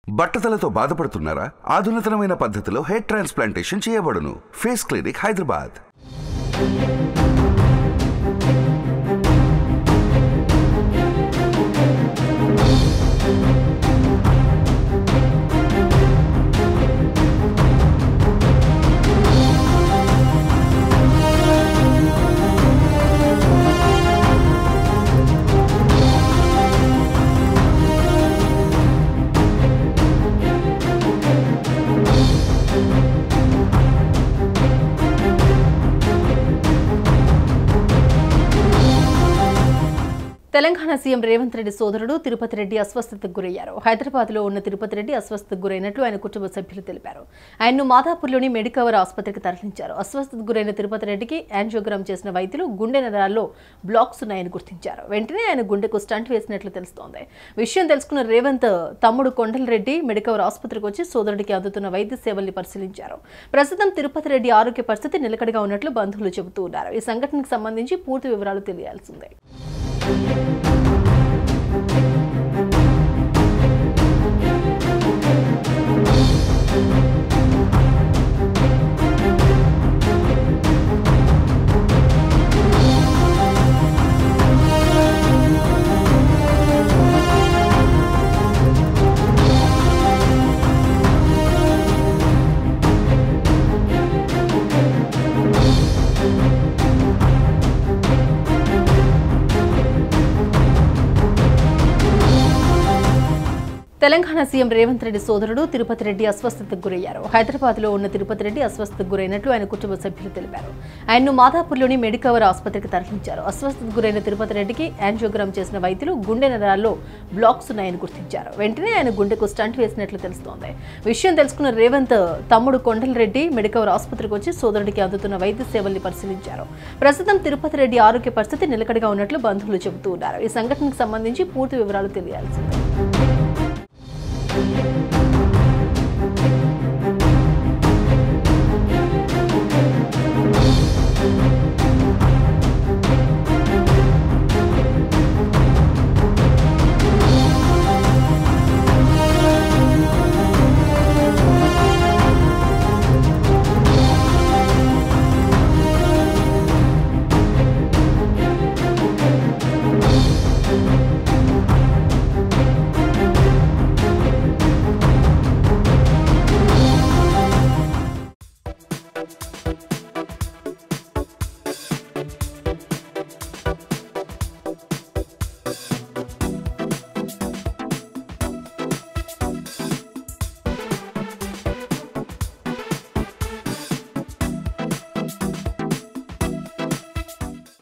బట్టతలతో బాధపడుతున్నారా ఆధునితనమైన పద్ధతిలో హెయిర్ ట్రాన్స్ప్లాంటేషన్ చేయబడును face clinic Hyderabad Telangana CM Revanth Reddy సోదరుడు తిరుపతి రెడ్డి అస్వస్థతకు గురయ్యారు హైదరాబాద్ లో ఉన్న తిరుపతి రెడ్డి అస్వస్థతకు గురైనట్లు ఆయన కుటుంబ సభ్యులు తెలిపారు ఆయన్ను మాదాపూర్లోని మెడికవర్ ఆసుపత్రికి తరలించారు అస్వస్థతకు గురైన తిరుపతి రెడ్డికి యాంజియోగ్రామ్ చేసిన వైద్యులు గుండె నరాల్లో బ్లాక్స్ ఉన్నాయని గుర్తించారు వెంటనే ఆయన గుండెకు స్టంట్ వేసినట్లు తెలుస్తోంది విషయం తెలుసుకున్న రేవంత్ తమ్ముడు కొండలరెడ్డి మెడికవర్ ఆసుపత్రికి వచ్చి సోదరుడికి అందుతున్న వైద్య సేవల్ని పరిశీలించారు ప్రస్తుతం తిరుపతి రెడ్డి ఆరోగ్య పరిస్థితి నిలకడగా ఉన్నట్లు బంధువులు చెబుతూ ఉన్నారు ఈ సంఘటనకు సంబంధించి పూర్తి వివరాలు తెలియాల్సిందే తెలంగాణ సీఎం రేవంత్ రెడ్డి సోదరుడు తిరుపతి రెడ్డి అస్వస్థతకు గురయ్యారు హైదరాబాద్ లో ఉన్న తిరుపతి రెడ్డి అస్వస్థతకు గురైనట్లు ఆయన కుటుంబ సభ్యులు తెలిపారు ఆయన్ను మాదాపూర్లోని మెడికవర్ ఆసుపత్రికి తరలించారు అస్వస్థతకు గురైన తిరుపతి రెడ్డికి యాంజియోగ్రామ్ చేసిన వైద్యులు గుండె నరాల్లో బ్లాక్స్ ఉన్నాయని గుర్తించారు వెంటనే ఆయన గుండెకు స్టంట్ వేసినట్లు తెలుస్తోంది విషయం తెలుసుకున్న రేవంత్ తమ్ముడు కొండలరెడ్డి మెడికవర్ ఆసుపత్రికి వచ్చి సోదరుడికి అందుతున్న వైద్య సేవల్ని పరిశీలించారు ప్రస్తుతం తిరుపతి రెడ్డి ఆరోగ్య పరిస్థితి నిలకడగా ఉన్నట్లు బంధువులు చెబుతూ ఉన్నారు ఈ సంఘటనకు సంబంధించి పూర్తి వివరాలు తెలియాల్సిందే